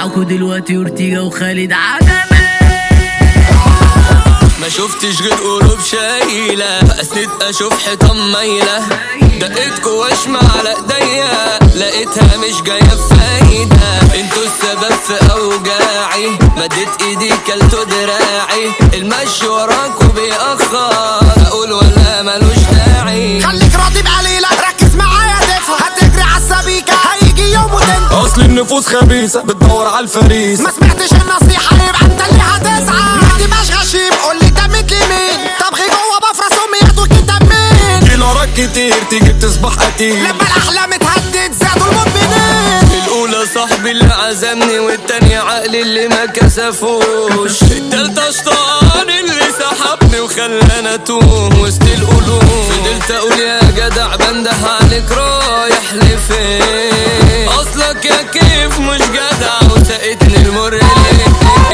وراكوا دلوقتي اورتيجا وخالد عجمي ما شفتش غير قلوب شايلة اسند اشوف حيطان مايلة دقيت كواشمة على ايديا لقيتها مش جاية بفايدة انتوا السبب في اوجاعي مديت ايدي كلتوا دراعي المشي وراكوا بيأخر اقول ولا ملوش داعي خليك راضي بقليلة ركز معايا تفهم هتجري عالسبيكة هيجي يوم وتنتهي اصل النفوس خبيثة بتدور على الفريسة ما سمعتش النصيحة يبقى انت اللي هتسعى ما تبقاش غشيم قول لي دمت لمين طبخي جوه بفرس امي ياخدوا الكتامين ديلارات كتير تيجي بتصبح قتيل لما الاحلام اتهدد زادوا المدمنين الاولى صاحبي اللي عزمني والتانية عقلي اللي ما كسفوش التالتة شطان اللي سحبني وخلاني اتوه وسط القلوب فضلت اقول يا جدع بنده عليك رايح لفين اصلك يا كيف مش جدع وسقتني المر ليه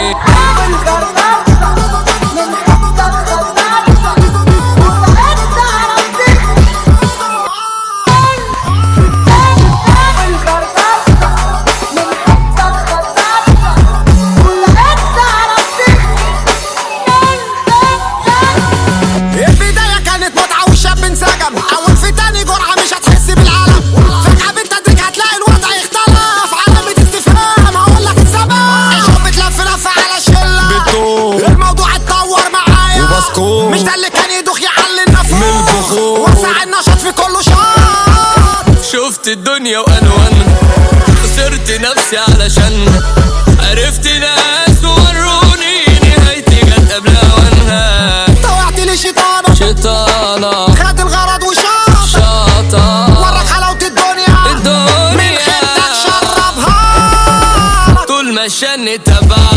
البداية كانت متعة والشاب انسجم أول في تاني جرعة مش هتحس بالعالم فجأة بالتدريج هتلاقي الوضع يختلف علامة استفهام هقول لك السبب الحب اتلف لف على شلة بتوه الموضوع اتطور معايا وبسكوت. مش ده اللي كان يدوخ يعلي النفوس من البخور. وسع النشاط في كله شاط شفت الدنيا والوانها خسرت نفسي علشان عرفت ناس وروني نهايتي جت قبل اوانها طوعت لي شيطانة شيطانة خد الغرض وشاط شاطة وراك حلاوة الدنيا من الدنيا خدتك شربها طول ما الشن تبع